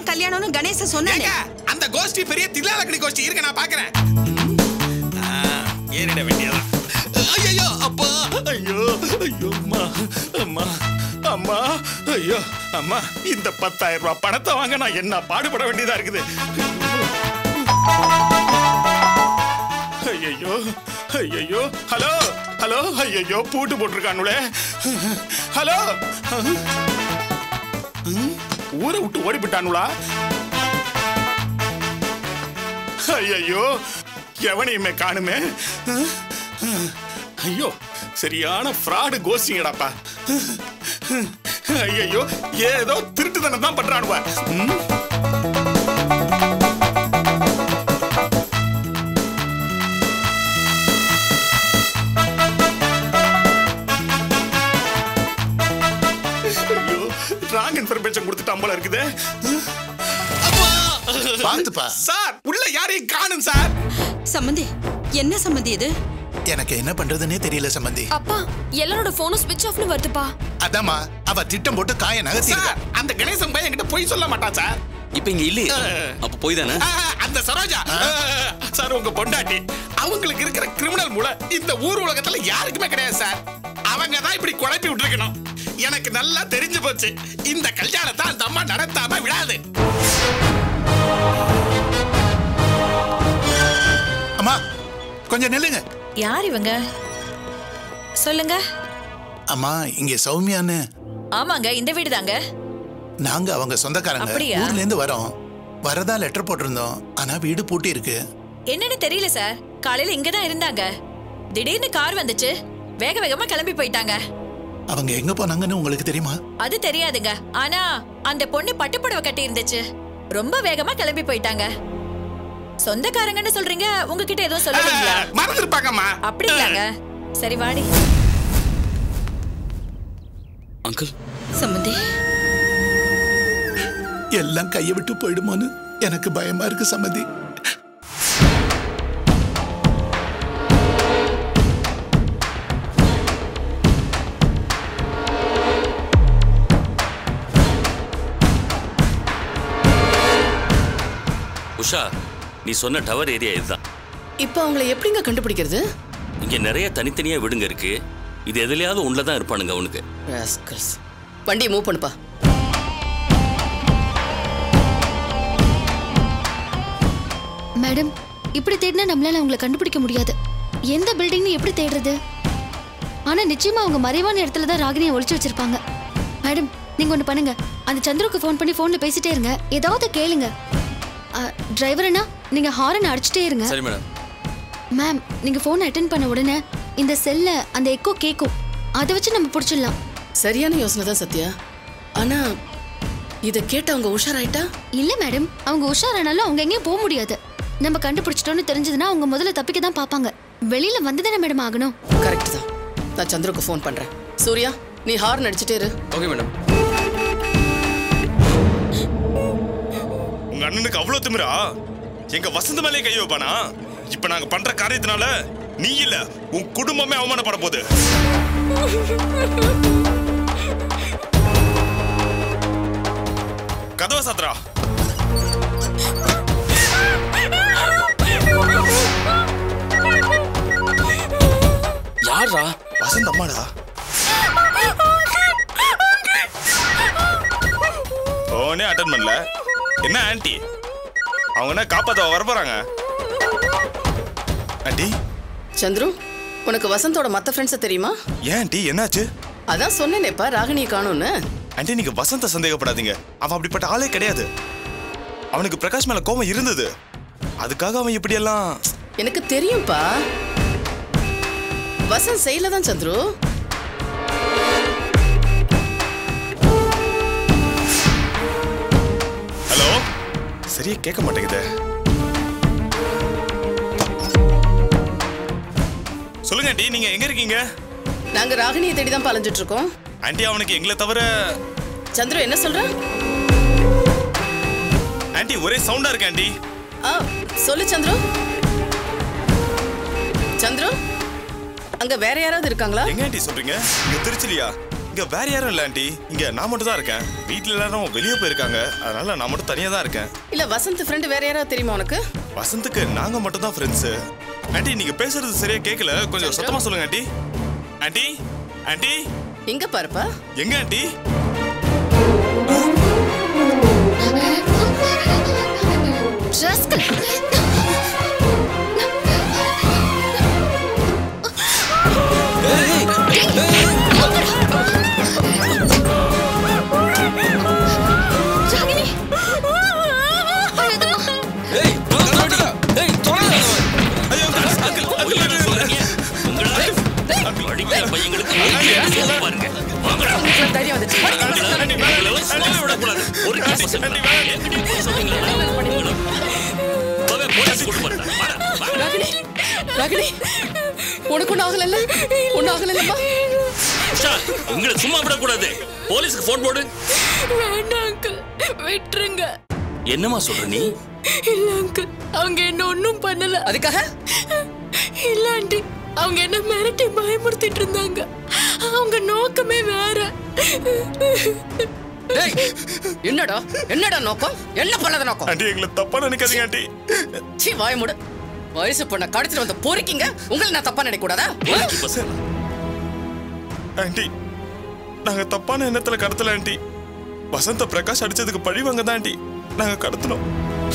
தான் கல்யாணம்னு கணேச சொன்னானே ஏங்க, அந்த கோஷ்டி பெரிய தில்லாலக்கடி கோஷ்டி இருக்க நான் பாக்குறேன் ஆ, ஏறிட வேண்டியதான் ஐயோ அப்பா ஐயோ ஐயோ அம்மா அம்மா அம்மா ஐயோ அம்மா இந்த பத்தாயிரம் ரூபாய் பணத்தை வாங்க நான் என்ன பாடுபட வேண்டியதா இருக்குது ஐயோ ஐயோ ஹலோ ஹலோ ஐயோ பூட்டு போட்டிருக்கானுங்களே ஹலோ ம், ஊரை விட்டு ஓடி விட்டானுங்களா ஐயோ எவனையுமே காணுமே ஐயோ சரியான ஃப்ராடு கோசிங்கடாப்பா ஐயோ ஏதோ திருட்டுத்தனம் தான் பண்றானுவ ம்? ஐயோ ராங் இன்ஃபர்மேஷன் கொடுத்துட்டான் போல இருக்குதே அப்பா! பார்த்துப்பா சார் உள்ள யாரையும் காணும் சார் சம்மந்தி என்ன சம்மந்தி இது எனக்கு என்ன பண்றதுன்னே தெரியல சம்பந்தி அப்பா எல்லாரோட போனும் ஸ்விட்ச் ஆஃப்னு வருதுப்பா அதாம்மா அவ திட்டம் போட்டு காய நகர்த்தி சார் அந்த கணேசன் பையன் என்கிட்ட பொய் சொல்ல மாட்டான் சார் இப்ப இங்க இல்லையே அப்ப போய் தானே ஆ, அந்த சரோஜா ஆ, சார் உங்க பொண்டாட்டி அவங்களுக்கு இருக்கிற கிரிமினல் மூளை இந்த ஊர் உலகத்துல யாருக்குமே கிடையாது சார் அவங்க தான் இப்படி குழப்பி விட்டுருக்கணும் எனக்கு நல்லா தெரிஞ்சு போச்சு இந்த கல்யாணத்தை அந்த அம்மா நடத்தாம விடாது அம்மா கொஞ்சம் நில்லுங்க யார் இவங்க சொல்லுங்க அம்மா இங்க சௌமியான்னு ஆமாங்க இந்த வீடு தாங்க நாங்க அவங்க சொந்தக்காரங்க அப்படியா? ஊர்ல இருந்து வரோம் வரதா லெட்டர் போட்டிருந்தோம் ஆனா வீடு பூட்டி இருக்கு என்னன்னு தெரியல சார் காலையில இங்க தான் இருந்தாங்க திடீர்னு கார் வந்துச்சு வேக வேகமா கிளம்பி போயிட்டாங்க அவங்க எங்க போனாங்கன்னு உங்களுக்கு தெரியுமா அது தெரியாதுங்க ஆனா அந்த பொண்ணு பட்டுப்புடவை கட்டி இருந்துச்சு ரொம்ப வேகமா கிளம்பி போயிட்டாங்க சொந்தக்காரங்கன்னு சொல்றீங்க உங்ககிட்ட எதுவும் சொல்லலைங்களா மறந்துருப்பாங்கம்மா அப்படிங்களாங்க சரி வாடி அங்கிள் சம்மந்தி எல்லாம் கையை விட்டு போயிடுமோன்னு எனக்கு பயமா இருக்கு சம்மதி உஷா நீ சொன்ன டவர் ஏரியா இதுதான் இப்போ அவங்கள எப்படிங்க கண்டுபிடிக்கிறது இங்க நிறைய தனித்தனியா வீடுங்க இருக்கு இது எதுலயாவது உள்ள தான் இருப்பானுங்க அவனுக்கு ராஸ்கல்ஸ் வண்டியை மூவ் பண்ணுப்பா மேடம் இப்படி தேடினா நம்மளால அவங்கள கண்டுபிடிக்க முடியாது எந்த பில்டிங்னு எப்படி தேடுறது ஆனா நிச்சயமா அவங்க மறைவான இடத்துல தான் ராகினியை ஒளிச்சு வச்சிருப்பாங்க மேடம் நீங்க ஒண்ணு பண்ணுங்க அந்த சந்துருக்கு ஃபோன் பண்ணி ஃபோன்ல பேசிட்டே இருங்க ஏதாவது கேளுங்க டிரைவர் அண்ணா நீங்க ஹாரன் அடிச்சிட்டே இருங்க சரி மேடம் மேம் நீங்க ஃபோன் அட்டென்ட் பண்ண உடனே இந்த செல்ல அந்த எக்கோ கேக்கும் அதை வச்சு நம்ம பிடிச்சிடலாம் சரியான யோசனை தான் சத்யா ஆனா இதை கேட்டு அவங்க உஷாராயிட்டா இல்ல மேடம் அவங்க உஷாரானாலும் அவங்க எங்கேயும் போக முடியாது நம்ம கண்டுபிடிச்சிட்டோம்னு தெரிஞ்சதுன்னா அவங்க முதல்ல தப்பிக்க தான் பார்ப்பாங்க வெளியில வந்துதானே மேடம் ஆகணும் கரெக்ட் தான் நான் சந்திருக்கு ஃபோன் பண்றேன் சூர்யா நீ ஹார்ன் அடிச்சிட்டே இரு ஓகே மேடம் உங்க அண்ணனுக்கு அவ்வளவு திமிரா எங்க வசந்த மேலே கை வைப்பானா இப்ப நாங்க பண்ற காரியத்தினால நீ இல்ல உன் குடும்பமே அவமானப்பட போகுது கதவை சாத்துறா யாரா வசந்த் அம்மாடா போனே அட்டன் பண்ணல என்ன ஆன்ட்டி அவங்க என்ன காப்பாத்த வர போறாங்க ஆன்ட்டி சந்துரு உனக்கு வசந்தோட மத்த ஃப்ரெண்ட்ஸை தெரியுமா ஏன் ஆன்ட்டி என்னாச்சு அதான் சொன்னேனேப்பா ராகினியை காணும்னு ஆன்ட்டி நீங்க வசந்த சந்தேகப்படாதீங்க அவன் அப்படிப்பட்ட ஆளே கிடையாது அவனுக்கு பிரகாஷ் மேல கோபம் இருந்தது அதுக்காக அவன் இப்படியெல்லாம் எனக்கு தெரியும்ப்பா வசந்த் செய்யல தான் சந்துரு ஹலோ சரியா கேட்க மாட்டேங்குதே சொல்லுங்க ஆண்டி நீங்க எங்க இருக்கீங்க நாங்க ராகினியை தேடி தான் பலஞ்சிட்டு இருக்கோம் ஆண்டி அவனுக்கு எங்களை தவிர சந்துரு என்ன சொல்ற ஆண்டி ஒரே சவுண்டா இருக்கு ஆண்டி ஆ சொல்லு சந்துரு சந்துரு அங்க வேற யாராவது இருக்காங்களா எங்க ஆண்டி சொல்றீங்க இங்க திருச்சிலியா இங்க வேற யாரும் இல்ல ஆண்டி இங்க நான் மட்டும் தான் இருக்கேன் வீட்ல எல்லாரும் வெளியே போயிருக்காங்க அதனால நான் மட்டும் தனியா தான் இருக்கேன் இல்ல வசந்த் ஃப்ரெண்டு வேற யாராவது தெரியுமா உனக்கு வசந்துக்கு நாங்க மட்டும் தான் ஃப்ரெண்ட்ஸ் ஆண்டி நீங்க பேசுறது சரியா கேட்கல கொஞ்சம் சத்தமா சொல்லுங்க ஆண்டி ஆண்டி ஆண்டி எங்க பாருப்பா எங்க ஆண்டி ராஸ்கல் ராகினி அழுதுமா ஏய் ஐயோ அங்கிள் அங்கிள் சொல்றீங்க உங்களை படிக்கிற பையங்களுக்கு சொல்ல பாருங்க வாங்கடா தைரியம் வந்துச்சு உங்களெல்லாம் சும்மா விடக்கூடாது ஒரு கேஸ் என்கிட்ட போய் சொன்னீங்களா அவன் போலீஸ் கூட்டு போறேன் வாடா வாடா ராகினி ராகினி உனக்கு ஒன்றும் ஆகலைல்ல ஒன்றும் ஆகலைல்லம்மா உஷா, உங்களை சும்மா விடக்கூடாது போலீஸ்க்கு போன் போடு வேண்டாம் அங்கிள் விட்டுருங்க என்னம்மா சொல்ற நீ இல்ல அங்கிள் அவங்க என்ன ஒன்றும் பண்ணல அதுக்காக இல்ல ஆண்டி அவங்க என்ன மிரட்டி பயமுறுத்திட்டு இருந்தாங்க அவங்க நோக்கமே வேற டேய் என்னடா என்னடா நோக்கம் என்ன பண்ணத நோக்கம் ஆண்டி எங்களை தப்பா நினைக்காதீங்க ஆண்டி சீ வாய மூடு வயசு பொண்ண கடத்திட்டு வந்த பொறுக்கிங்க உங்களை நான் தப்பா நினைக்க கூடாதா போலீஸ் பசங்க ஆண்டி நாங்க தப்பான எண்ணத்துல கடத்தல ஆண்டி வசந்த பிரகாஷ் அடிச்சதுக்கு பழி வாங்க தான் ஆண்டி நாங்க கடத்தினோம்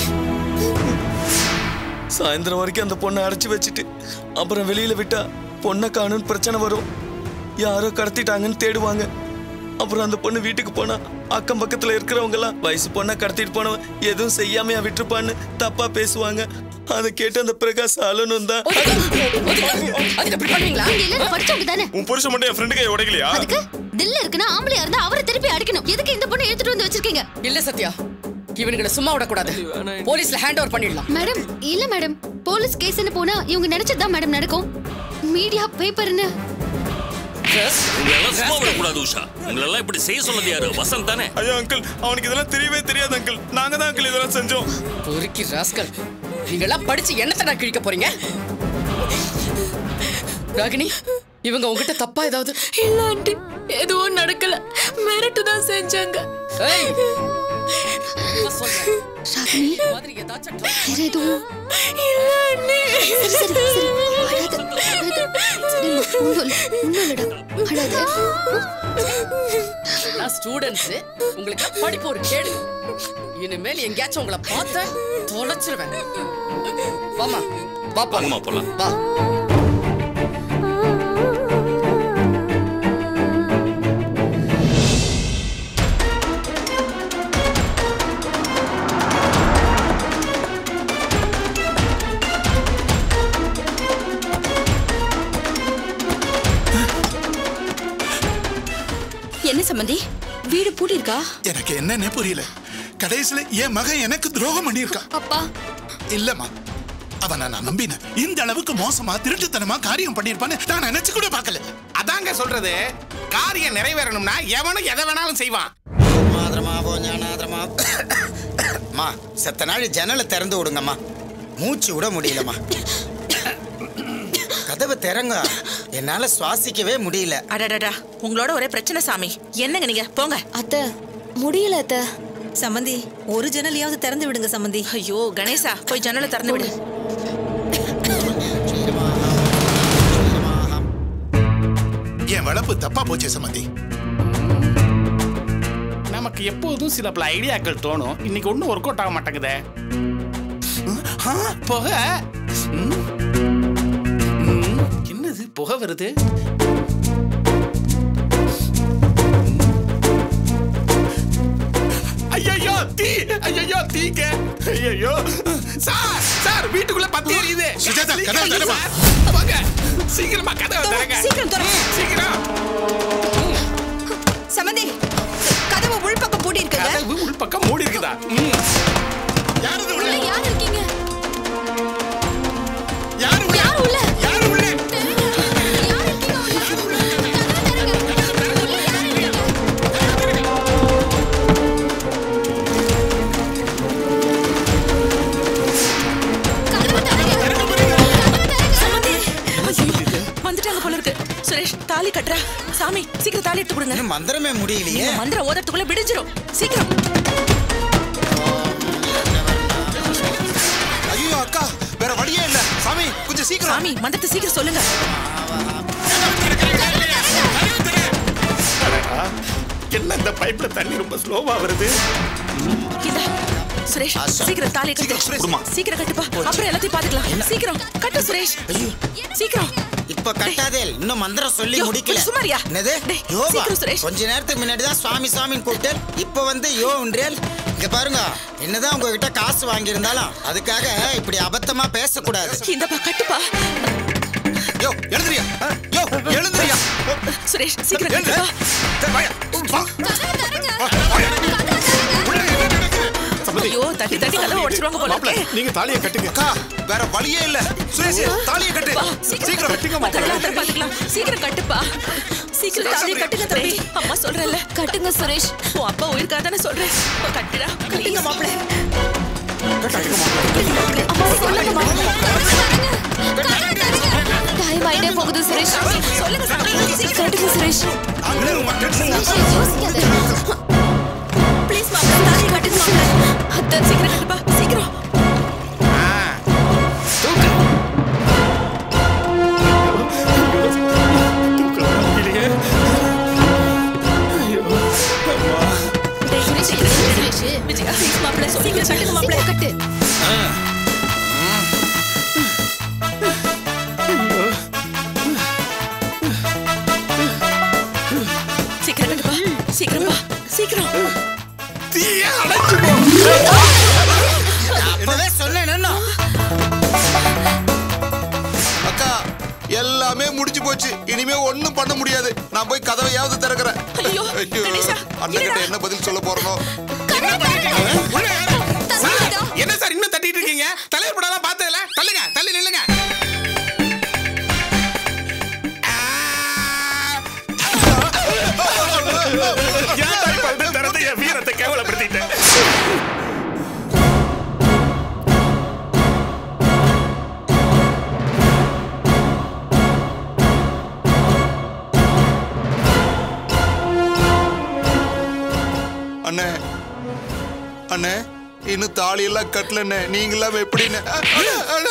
சாயந்தரம் வரைக்கும் அந்த பொண்ணை அடைச்சி வச்சுட்டு அப்புறம் வெளியில விட்டா பொண்ணை காணும்னு பிரச்சனை வரும் யாரோ கடத்திட்டாங்கன்னு தேடுவாங்க அப்புறம் அந்த பொண்ணு வீட்டுக்கு போனா அக்கம் பக்கத்துல இருக்கிறவங்க எல்லாம் வயசு பொண்ணை கடத்திட்டு போனவன் எதுவும் செய்யாமையா விட்டுருப்பான்னு தப்பா பேசுவாங்க அதை கேட்டு அந்த பிரகாஷ் அலனும் தான் அதுக்கு எப்படி பண்ணுவீங்களா நீங்க எல்லாரும் படிச்சவங்க தானே உன் புருஷன் மட்டும் என் ஃப்ரெண்டுக்கு உடைக்கலையா அதுக்கு தில்ல இருக்குன்னா ஆம்பளையா இருந்தா அவரை திருப்பி அடிக்கணும் எதுக்கு இந்த பொண்ணை எடுத்துட்டு வந்து வச்சிருக்கீங்க இல்ல சத்யா இவனுங்களை சும்மா விடக்கூடாது போலீஸ்ல ஹேண்ட் ஓவர் பண்ணிடலாம் மேடம் இல்ல மேடம் போலீஸ் கேஸ்னு போனா இவங்க நினைச்சதுதான் மேடம் நடக்கும் மீடியா பேப்பர்னு உங்களெல்லாம் சும்மா விடக்கூடாது உஷா உங்களெல்லாம் இப்படி செய்ய சொன்னது யாரு வசந்த் தானே ஐயோ அங்கிள் அவனுக்கு இதெல்லாம் தெரியவே தெரியாது அங்கிள் நாங்க தான் அங்கிள் இதெல்லாம் செஞ்சோம் பொறுக்கி ராஸ்கல் நீங்க எல்லாம் படிச்சு என்னத்தை நான் கிழிக்க போறீங்க ராகினி இவங்க உங்ககிட்ட தப்பா ஏதாவது இல்ல ஆண்டி எதுவும் நடக்கல மிரட்டு தான் செஞ்சாங்க ஏய் நான் சொல்றேன். ராகினி இந்த மாதிரி ஏதாச்சும் try வேற எதுவும் இல்ல அண்ணி சரி சரி சரி அழாத அழாத சரிம்மா ஒண்ணும் இல்ல ஒண்ணும் இல்லடா அழாத நான் ஸ்டூடெண்ட்ஸ் உங்களுக்கு படிப்பு ஒரு கேடு இனிமேல் எங்கேயாச்சும் உங்களை பார்த்த தொலைச்சிருவேன் வாமா வா வாங்கம்மா போலாம் வா என்ன சம்மந்தி வீடு பூட்டி இருக்கா எனக்கு என்னன்னே புரியல கடைசியில என் மகன் எனக்கு துரோகம் பண்ணியிருக்கான் அப்பா இல்லம்மா அவனை நான் நம்பினேன் இந்த அளவுக்கு மோசமா திருட்டுத்தனமா காரியம் பண்ணியிருப்பான்னு நான் நினைச்சு கூட பார்க்கல அதாங்க சொல்றது காரியம் நிறைவேறணும்னா எவனும் எதை வேணாலும் செய்வான் மாதரமாவோ ஞானாதரமா அம்மா செத்த நாள் ஜன்னலை திறந்து விடுங்கம்மா மூச்சு விட முடியலம்மா கதவை திறங்க என்னால சுவாசிக்கவே முடியல அடடடா உங்களோட ஒரே பிரச்சனை சாமி என்னங்க நீங்க போங்க அத்தை முடியல அத்தை சம்மந்தி ஒரு ஜன்னலையாவது திறந்து விடுங்க சம்மந்தி ஐயோ கணேசா போய் ஜன்னலை திறந்து விடு என் வளர்ப்பு தப்பா போச்சே சம்மந்தி நமக்கு எப்போதும் சில பல ஐடியாக்கள் தோணும் இன்னைக்கு ஒன்றும் ஒர்க் அவுட் ஆக மாட்டேங்குதே ஆ, புகை ம். ம், என்னது புகை வருது ஐயோ தீ ஐயோ தீங்க ஐயோ சார் சார் வீட்டுக்குள்ள பத்தி எரியுது சுஜாதா, கதவை திறம்மா. சார், வாங்க சீக்கிரமா கதவை திறங்க சீக்கிரம் திற. சீக்கிரம் சம்மந்தி கதவு உள்பக்கம் பூட்டி இருக்குங்க கதவு உள்பக்கம் மூடி இருக்குதா ம். யாரது உள்ள உள்ள யார் இருக்கீங்க யாரு உள்ள யார் உள்ள யாரு உள்ள யார் இருக்கீங்க உள்ள கதவை திறங்க. உள்ள யார் இருக்கீங்க? கதவை திறங்க. கதவை திறங்க. வந்துட்டாங்க போல இருக்கு சுரேஷ் தாலி கட்டுறா சாமி சீக்கிரம் தாலி எடுத்து கொடுங்க இன்னும் மந்திரமே முடியலையே இந்த மந்திரம் ஓதறதுக்குள்ள விடிஞ்சிரும் சீக்கிரம் ஐயோ அக்கா வேற வழியே இல்ல சாமி கொஞ்சம் சீக்கிரம் சாமி மந்திரத்தை சீக்கிரம் சொல்லுங்க அடடா, என்ன இந்த பைப்ல தண்ணி ரொம்ப ஸ்லோவா வருது இதா சுரேஷ் சீக்கிரம் தாலியை கட்டு குடுமா. சீக்கிரம் கட்டுப்பா அப்புறம் எல்லாத்தையும் பாத்துக்கலாம் சீக்கிரம் கட்டு சுரேஷ் சீக்கிரம் இப்ப கட்டாதே இன்னும் மந்திரம் சொல்லி யோ, முடிக்கல கொஞ்சம் சும்மாரியா? என்னது டேய், யோவா சீக்கிரம் சுரேஷ். கொஞ்ச நேரத்துக்கு முன்னாடி தான் சுவாமி சுவாமின்னு கூப்பிட்டேன் இப்ப வந்து யோ உன்றேல் இங்க பாருங்க என்னதான் உங்ககிட்ட காசு வாங்கியிருந்தாலும் அதுக்காக இப்படி அபத்தமா பேசக்கூடாது இந்தப்பா கட்டுப்பா யோ எழுந்திரியா யோ எழுந்திரியா சுரேஷ் சீக்கிரம் கட்டுப்பா ஐயோ தட்டி தட்டி கதவை உடைச்சிருவாங்க போல மாப்பிள இருக்கே. நீங்க தாலியை கட்டுங்க அக்கா வேற வழியே இல்ல சுரேஷ் தாலியை கட்டு வா, சீக்கிரம் கட்டுங்க, மத்தவங்க எல்லாத்தையும் பாத்துக்கலாம் சீக்கிரம் கட்டுப்பா சீக்கிரம் தாலியை கட்டுங்க தம்பி அம்மா சொல்றேன்ல கட்டுங்க சுரேஷ் உன் அப்பா உயிருக்காக தானே சொல்றேன் இப்ப கட்டுடா கட்டுங்க மாப்பிள டைம் ஆயிட்டே போகுது சுரேஷ் சொல்லுங்க சாமி கட்டுங்க சுரேஷ் யோசிக்காத ப்ளீஸ் மாப்பிள தாலியை கட்டுங்க மாப்பிள அத்தை சீக்கிரம் கட்டுப்பா சீக்கிரம் டேய், சீக்கிரம் கட்டு. விஜயா, please மாப்பிள, சீக்கிரம் கட்டுங்க மாப்பிள. கட்டு சீக்கிரம் கட்டுப்பா சீக்கிரம்ப்பா சீக்கிரம் தீய அடைச்சு போ அப்பவே சொன்னேன் என்ன? அக்கா எல்லாமே முடிஞ்சு போச்சு இனிமே ஒண்ணும் பண்ண முடியாது நான் போய் கதவையாவது திறக்கிறேன் ஐயோ, கணேசா, அண்ணன் கிட்ட என்னடா? என்ன பதில் சொல்ல போறனோ என்ன பண்ணிட்டு இருக்கீங்க? உள்ள யாரு? சார், என்ன சார் இன்னும் தட்டிட்டு இருக்கீங்க தலைவர் படம் பார்த்ததுல தள்ளுங்க தள்ளி நில்லுங்க ஏன்டா இப்ப வந்து திறந்து என் வீரத்தை கேவலப்படுத்திட்டேன் அண்ணே அண்ணே இன்னும் தாலி எல்லாம் கட்டலண்ணே நீங்களாம் எப்படின்னு அண்ணே, அண்ணே.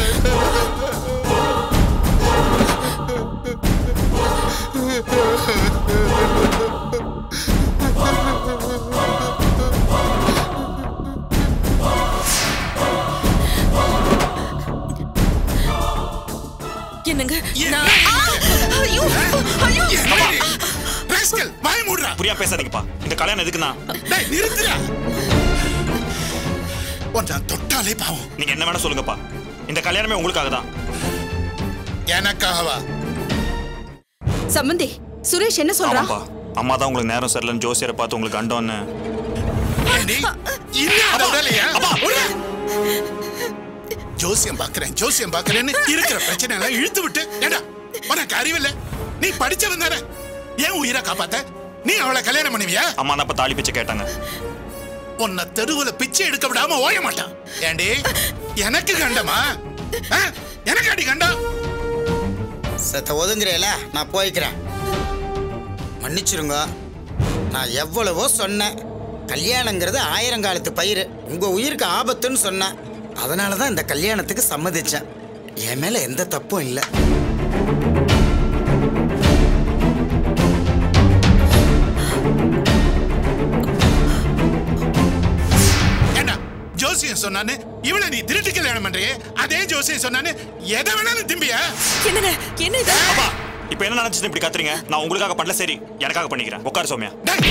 என்னங்க நான் ஆ! ஐயோ ஐயோ ராஸ்கல் வாய மூடுறா புரியா பேசாதீங்கப்பா இந்த கல்யாணம் எதுக்குன்னா டேய் நிறுத்துடா உன்னை தொட்டாலே பாவம் நீங்க என்ன வேணா சொல்லுங்கப்பா இந்த கல்யாணமே உங்களுக்காக தான் எனக்காகவா சம்மந்தி சுரேஷ் என்ன சொல்றா ஆமாப்பா அம்மா தான் உங்களுக்கு நேரம் சரியில்லைன்னு ஜோசியரை பார்த்து உங்களுக்கு கண்டோன்னு ஏண்டி, இன்னும் அதை விடலையா? விடு. ஜோசியம் பாக்குறேன் ஜோசியம் பாக்குறேன்னு இருக்கிற பிரச்சனை எல்லாம் இழுத்து விட்டு ஏடா உனக்கு அறிவில்ல நீ படிச்சவன் தானே ஏன் உயிரை காப்பாத்த நீ அவளை கல்யாணம் பண்ணுவியா அம்மா தான் அப்ப தாலி பிச்சை கேட்டாங்க உன்னை தெருவுல பிச்சை எடுக்க விடாம ஓய மாட்டான் ஏண்டி எனக்கு கண்டமா ஆ? எனக்கு அடி கண்டம் செத்த ஒதுங்குறேல நான் போய்க்கிறேன் மன்னிச்சிருங்க நான் எவ்வளவோ சொன்னேன் கல்யாணங்கிறது ஆயிரங்காலத்து பயிர் உங்க உயிருக்கு ஆபத்துன்னு சொன்னேன் அதனால தான் இந்த கல்யாணத்துக்கு சம்மதிச்சேன் என் மேல எந்த தப்பும் இல்லை ஏண்டா ஜோசியம் சொன்னான்னு இவளை நீ திருட்டு கல்யாணம் பண்றியே அதே ஜோசியம் சொன்னான்னு எதை வேணாலும் திம்பியா என்னங்க என்ன இது அப்பா இப்போ என்ன நினைச்சிட்டு இப்படி கத்துறீங்க நான் உங்களுக்காக பண்ணல சரி எனக்காக பண்ணிக்கிறேன் உட்காரு சௌமியா டேய்,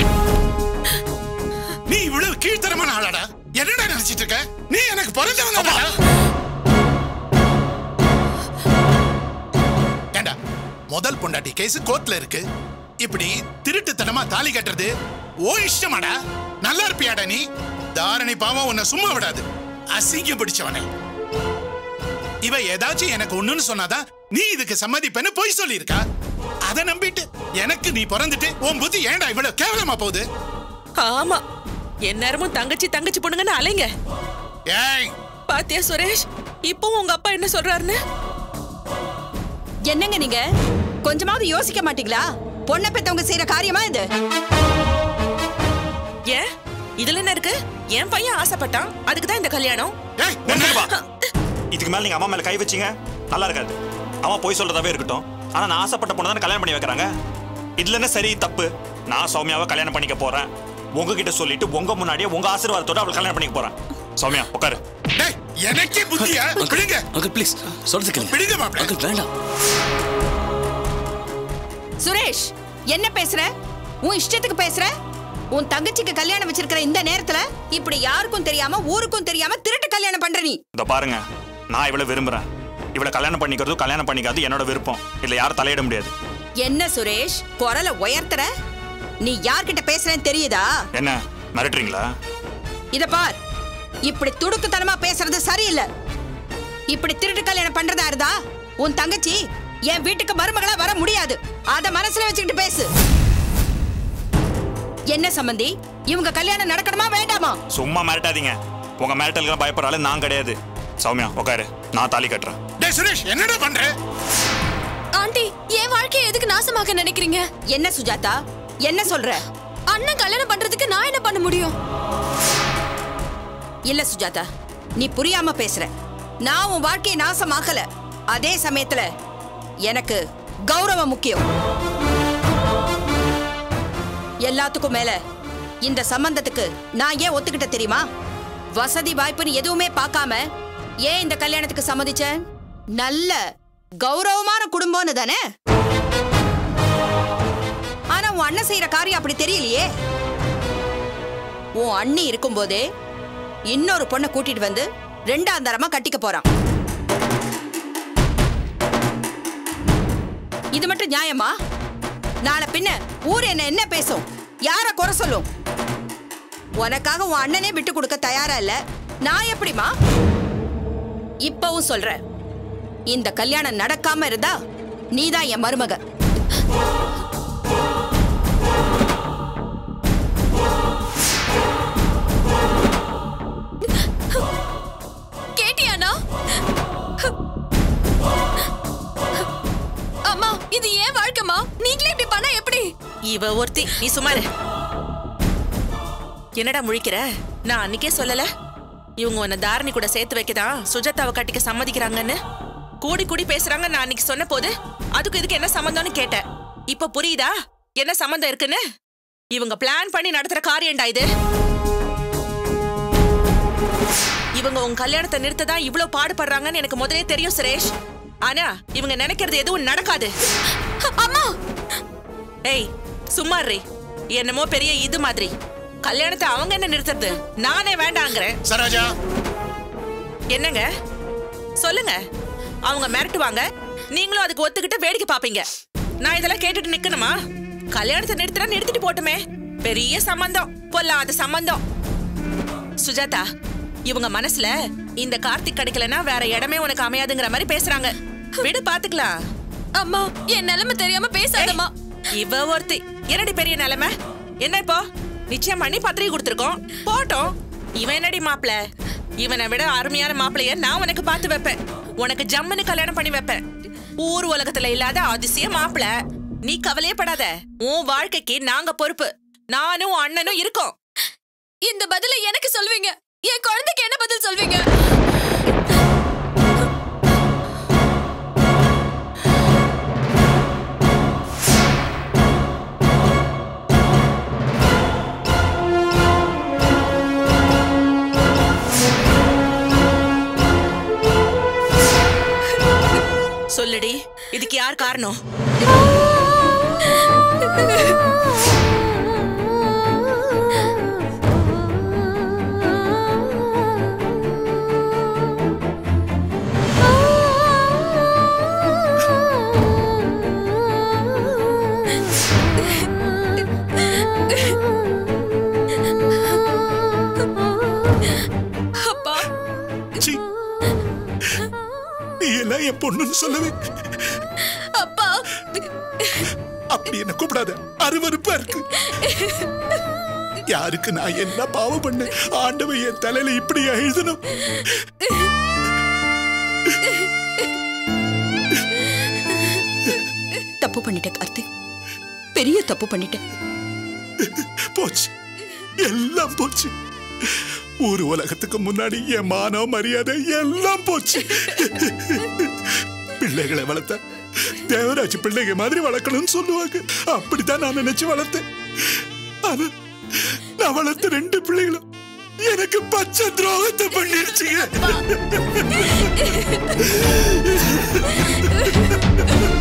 நீ இவ்வளவு கீழ்த்தரமான ஆளாடா என்னடா நினைச்சிட்டு இருக்க நீ எனக்கு பிறந்தவங்க ஏண்டா முதல் பொண்டாட்டி கேஸ் கோர்ட்ல இருக்கு இப்படி திருட்டுத்தனமா தாலி கட்டுறது ஓ இஷ்டமாடா நல்லா இருப்பியாடா நீ தாரணி பாவம் உன்னை சும்மா விடாது அசிங்கம் பிடிச்சவனே இவ ஏதாச்சும் எனக்கு ஒண்ணுன்னு சொன்னாதான் நீ இதுக்கு சம்மதிப்பேன்னு பொய் சொல்லியிருக்கா அதை நம்பிட்டு எனக்கு நீ பிறந்துட்டு உன் புத்தி ஏன்டா இவ்வளவு கேவலமா போகுது ஆமா எந்நேரமும் தங்கச்சி தங்கச்சி பொண்ணுங்கன்னு அலைங்க ஏய் பாத்தியா சுரேஷ் இப்பவும் உங்க அப்பா என்ன சொல்றாருன்னு என்னங்க நீங்க கொஞ்சமாவது யோசிக்க மாட்டீங்களா பொண்ணை பெத்தவங்க செய்யற காரியமா இது ஏன் இதுல என்ன இருக்கு என் பையன் ஆசைப்பட்டான் அதுக்கு தான் இந்த கல்யாணம் இதுக்கு மேல நீங்க அம்மா மேல கை வச்சீங்க நல்லா இருக்காது அம்மா போய் சொல்றதாவே இருக்கட்டும் ஆனா நான் ஆசைப்பட்ட பொண்ணு தானே கல்யாணம் பண்ணி வைக்கிறாங்க இதுல என்ன சரி தப்பு நான் சௌமியாவை கல்யாணம் பண்ணிக்க போறேன் உங்ககிட்ட சொல்லிட்டு உங்க முன்னாடியே உங்க ஆசீர்வாதத்தோட அவளை கல்யாணம் பண்ணிக்க போறேன் சௌமியா உட்காரு எனக்கே புத்தியா பிடிங்க அங்கிள் ப்ளீஸ் சொல்றது கேளுங்க பிடிங்க மாப்பிள்ள அங்கிள் வேண்டாம் சுரேஷ் என்ன பேசுற உன் இஷ்டத்துக்கு பேசுற உன் தங்கச்சிக்கு கல்யாணம் வச்சிருக்கிற இந்த நேரத்துல இப்படி யாருக்கும் தெரியாம ஊருக்கும் தெரியாம திருட்டு கல்யாணம் பண்ற நீ இந்த பாருங்க நான் இவளை விரும்புறேன் இவளை கல்யாணம் பண்ணிக்கிறதும் கல்யாணம் பண்ணிக்காது என்னோட விருப்பம் இல்ல யாரும் தலையிட முடியாது என்ன சுரேஷ் குரலை உயர்த்துற நீ யார்கிட்ட பேசுறேன்னு தெரியுதா என்ன மிரட்டுறீங்களா இத பார் இப்படி துடுக்குத்தனமா பேசுறது சரியில்லை இப்படி திருட்டு கல்யாணம் பண்றதா இருந்தா உன் தங்கச்சி என் வீட்டுக்கு மருமகளா வர முடியாது அத மனசுல வச்சுக்கிட்டு பேசு என்ன சம்பந்தி இவங்க கல்யாணம் நடக்கணுமா வேண்டாமா சும்மா மிரட்டாதீங்க உங்க மிரட்டலுக்கு பயப்படுற ஆளு நான் கிடையாது சௌமியா உட்காரு நான் தாலி கட்டுறேன் டேய் சுரேஷ் என்னடா பண்ற ஆண்டி என் வாழ்க்கையை எதுக்கு நாசமாக்க நினைக்கிறீங்க என்ன சுஜாதா என்ன சொல்ற அண்ணன் கல்யாணம் பண்றதுக்கு நான் என்ன பண்ண முடியும் இல்ல சுஜாதா நீ புரியாம பேசுற நான் உன் வாழ்க்கையை நாசமாக்கல அதே சமயத்துல எனக்கு கௌரவம் முக்கியம் எல்லாத்துக்கும் மேல இந்த சம்பந்தத்துக்கு நான் ஏன் ஒத்துக்கிட்ட தெரியுமா வசதி வாய்ப்புன்னு எதுவுமே பார்க்காம ஏன் இந்த கல்யாணத்துக்கு சம்மதிச்சேன் நல்ல கௌரவமான குடும்பம்னு தானே ஆனா உன் அண்ணன் செய்யற காரியம் அப்படி தெரியலையே உன் அண்ணி இருக்கும்போதே இன்னொரு பொண்ணை கூட்டிட்டு வந்து ரெண்டாம் தரமா கட்டிக்க போறான் இது மட்டும் நியாயமா நாளை பின்ன ஊர் என்ன என்ன பேசும் யார குறை சொல்லும் உனக்காக உன் அண்ணனே விட்டு கொடுக்க தயாரா இல்ல நான் எப்படிமா இப்பவும் சொல்றேன் இந்த கல்யாணம் நடக்காம இருந்தா நீதான் என் மருமக கேட்டியானா அம்மா இது ஏன் வாழ்க்கைமா நீங்களே இப்படி பண்ணா எப்படி இவ ஒருத்தி நீ சுமாரு என்னடா முழிக்கிற நான் அன்னைக்கே சொல்லல இவங்க உன்னை தாரணி கூட சேர்த்து வைக்கதான் சுஜாதாவை கட்டிக்க சம்மதிக்கிறாங்கன்னு கூடி கூடி பேசுறாங்க நான் அன்னைக்கு சொன்ன போது அதுக்கு இதுக்கு என்ன சம்மந்தம்னு கேட்டேன் இப்ப புரியுதா என்ன சம்மந்தம் இருக்குன்னு இவங்க பிளான் பண்ணி நடத்துற காரியம்டா இது இவங்க உன் கல்யாணத்தை நிறுத்த தான் இவ்ளோ பாடுபடுறாங்கன்னு எனக்கு முதலே தெரியும் சுரேஷ் ஆனா இவங்க நினைக்கிறது எதுவும் நடக்காது அம்மா ஏய் சும்மா இரு. என்னமோ பெரிய இது மாதிரி கல்யாணத்தை அவங்க என்ன நிறுத்துறது நானே வேண்டாங்கிறேன் சரோஜா என்னங்க சொல்லுங்க அவங்க மிரட்டுவாங்க நீங்களும் அதுக்கு ஒத்துக்கிட்டு வேடிக்கை பாப்பீங்க நான் இதெல்லாம் கேட்டுட்டு நிக்கணுமா கல்யாணத்தை நிறுத்தினா நிறுத்திட்டு போட்டுமே பெரிய சம்பந்தம் பொல்லாத சம்பந்தம் சுஜாதா இவங்க மனசுல இந்த கார்த்திக் கிடைக்கலனா வேற இடமே உனக்கு அமையாதுங்கிற மாதிரி பேசுறாங்க விடு பாத்துக்கலாம் அம்மா என் நிலைமை தெரியாம பேசாதம்மா இவ ஒருத்தி என்னடி பெரிய நிலைமை என்ன இப்போ நிச்சயம் பண்ணி பத்திரிகை கொடுத்துருக்கோம் போட்டோம் இவன் என்னடி மாப்பிள இவனை விட அருமையான மாப்பிளைய நான் உனக்கு பார்த்து வைப்பேன் உனக்கு ஜம்முன்னு கல்யாணம் பண்ணி வைப்பேன் ஊர் உலகத்துல இல்லாத அதிசய மாப்பிள நீ கவலையே படாத உன் வாழ்க்கைக்கு நாங்க பொறுப்பு நானும் உன் அண்ணனும் இருக்கோம் இந்த பதில எனக்கு சொல்வீங்க என் குழந்தைக்கு என்ன பதில் சொல்வீங்க சொல்லுடி இதுக்கு யார் காரணம் அப்பா சீ. நீ எல்லாம் என் பொண்ணுன்னு சொல்லவே அப்பா அப்படி என்ன கூப்பிடாத அருவருப்பா இருக்கு யாருக்கு நான் என்ன பாவம் பண்ண ஆண்டவன் என் தலையில இப்படி எழுதணும் தப்பு பண்ணிட்ட கார்த்திக் பெரிய தப்பு பண்ணிட்டேன் போச்சு எல்லாம் போச்சு ஊர் உலகத்துக்கு முன்னாடி என் மானம் மரியாதை எல்லாம் போச்சு பிள்ளைகளை வளர்த்த தேவராஜ் பிள்ளைங்க மாதிரி வளர்க்கணும்னு சொல்லுவாங்க அப்படித்தான் நான் நினைச்சு வளர்த்தேன் ஆனா நான் வளர்த்த ரெண்டு பிள்ளைகளும் எனக்கு பச்சை துரோகத்தை பண்ணிருச்சுங்க